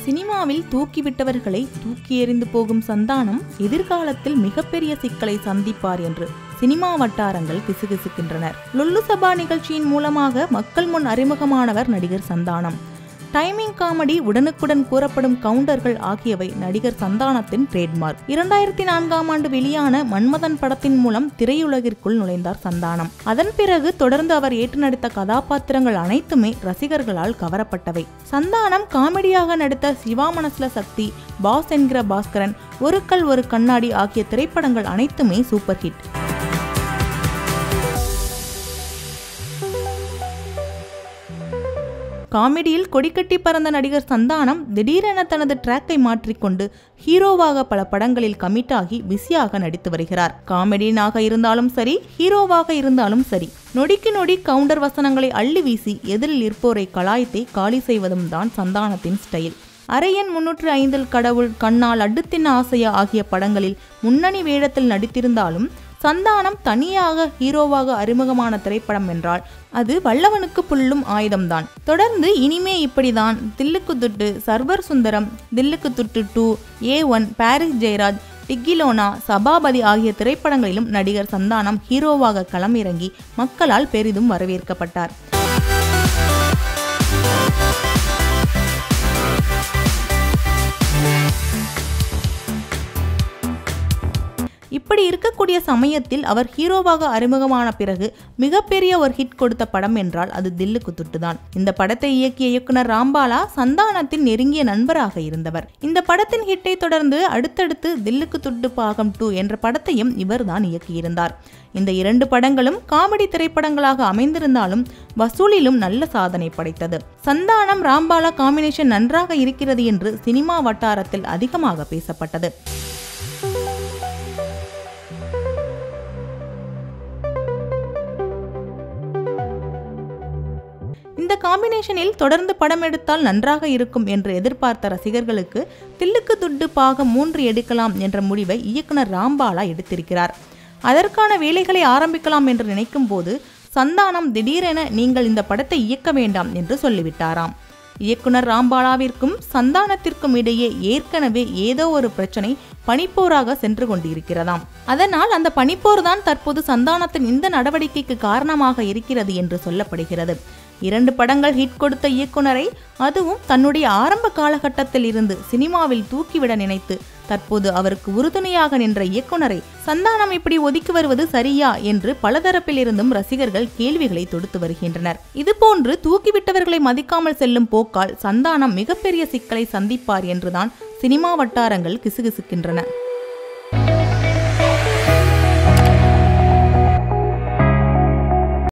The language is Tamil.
சினிமாவில் தூக்கிவிட்டவர்களை தூக்கி எறிந்து போகும் சந்தானம் எதிர்காலத்தில் மிகப்பெரிய சிக்கலை சந்திப்பார் என்று சினிமா வட்டாரங்கள் கிசுகிசுக்கின்றனர் லுல்லு சபா நிகழ்ச்சியின் மூலமாக மக்கள் முன் அறிமுகமானவர் நடிகர் சந்தானம் டைமிங் காமெடி உடனுக்குடன் கூறப்படும் கவுண்டர்கள் ஆகியவை நடிகர் சந்தானத்தின் ட்ரேட்மார்க் இரண்டாயிரத்தி நான்காம் ஆண்டு வெளியான மன்மதன் படத்தின் மூலம் திரையுலகிற்குள் நுழைந்தார் சந்தானம் அதன் பிறகு தொடர்ந்து அவர் ஏற்று நடித்த கதாபாத்திரங்கள் அனைத்துமே ரசிகர்களால் கவரப்பட்டவை சந்தானம் காமெடியாக நடித்த சிவா மனசுல சக்தி பாஸ் என்கிற பாஸ்கரன் ஒரு கல் ஒரு கண்ணாடி ஆகிய திரைப்படங்கள் அனைத்துமே சூப்பர் ஹிட் காமெடியில் கொடிக்கட்டி பறந்த நடிகர் சந்தானம் திடீரென தனது ட்ராக்கை மாற்றிக்கொண்டு ஹீரோவாக பல படங்களில் கமிட் ஆகி பிஸியாக நடித்து வருகிறார் காமெடியனாக இருந்தாலும் சரி ஹீரோவாக இருந்தாலும் சரி நொடிக்கு நொடி கவுண்டர் வசனங்களை அள்ளி வீசி எதிரில் இருப்போரை கலாய்த்தே காலி செய்வதும் தான் சந்தானத்தின் ஸ்டைல் அரையன் முன்னூற்று ஐந்தில் கடவுள் கண்ணால் அடுத்தின் ஆசையா ஆகிய படங்களில் முன்னணி வேடத்தில் நடித்திருந்தாலும் சந்தானம் தனியாக ஹீரோவாக அறிமுகமான திரைப்படம் என்றால் அது வல்லவனுக்கு புல்லும் ஆயுதம்தான் தொடர்ந்து இனிமே இப்படிதான் தில்லுக்கு துட்டு server Sundaram Dhilluku Dhuddu two A one Parris Jeyaraj Dikkiloona Sabhaapathy ஆகிய திரைப்படங்களிலும் நடிகர் சந்தானம் ஹீரோவாக களமிறங்கி மக்களால் பெரிதும் வரவேற்கப்பட்டார் இப்படி இருக்கக்கூடிய சமயத்தில் அவர் ஹீரோவாக அறிமுகமான பிறகு மிகப்பெரிய ஒரு ஹிட் கொடுத்த படம் என்றால் அது தில்லுக்கு துட்டுதான் இந்த படத்தை இயக்கிய இயக்குனர் ராம்பாலா சந்தானத்தின் நெருங்கிய நண்பராக இருந்தவர் இந்த படத்தின் ஹிட்டை தொடர்ந்து அடுத்தடுத்து தில்லுக்கு துட்டு பாகம் டூ என்ற படத்தையும் இவர்தான் இயக்கியிருந்தார் இந்த இரண்டு படங்களும் காமெடி திரைப்படங்களாக அமைந்திருந்தாலும் வசூலிலும் நல்ல சாதனை படைத்தது சந்தானம் ராம்பாலா காம்பினேஷன் நன்றாக இருக்கிறது என்று சினிமா வட்டாரத்தில் அதிகமாக பேசப்பட்டது இந்த காம்பினேஷனில் தொடர்ந்து படம் எடுத்தால் நன்றாக இருக்கும் என்று எதிர்பார்த்த ரசிகர்களுக்கு தில்லுக்கு துட்டு பாகம் மூன்று எடுக்கலாம் என்ற முடிவை இயக்குனர் ராம்பாலா எடுத்திருக்கிறார் அதற்கான வேலைகளை ஆரம்பிக்கலாம் என்று நினைக்கும் போது சந்தானம் திடீரென நீங்கள் இந்த படத்தை இயக்க வேண்டாம் என்று சொல்லிவிட்டாராம் இயக்குனர் ராம்பாலாவிற்கும் சந்தானத்திற்கும் இடையே ஏற்கனவே ஏதோ ஒரு பிரச்சனை பனிப்போராக சென்று கொண்டிருக்கிறதாம் அதனால் அந்த பனிப்போர் தான் தற்போது சந்தானத்தின் இந்த நடவடிக்கைக்கு காரணமாக இருக்கிறது என்று சொல்லப்படுகிறது இரண்டு படங்கள் ஹிட் கொடுத்த இயக்குனரை அதுவும் தன்னுடைய ஆரம்ப காலகட்டத்தில் இருந்து சினிமாவில் தூக்கிவிட நினைத்து தற்போது அவருக்கு உறுதுணையாக நின்ற இயக்குனரை சந்தானம் இப்படி ஒதுக்கி வருவது சரியா என்று பலதரப்பில் இருந்தும் ரசிகர்கள் கேள்விகளை தொடுத்து வருகின்றனர் இதுபோன்று தூக்கிவிட்டவர்களை மதிக்காமல் செல்லும் போக்கால் சந்தானம் மிகப்பெரிய சிக்கலை சந்திப்பார் என்றுதான் சினிமா வட்டாரங்கள் கிசுகிசுக்கின்றன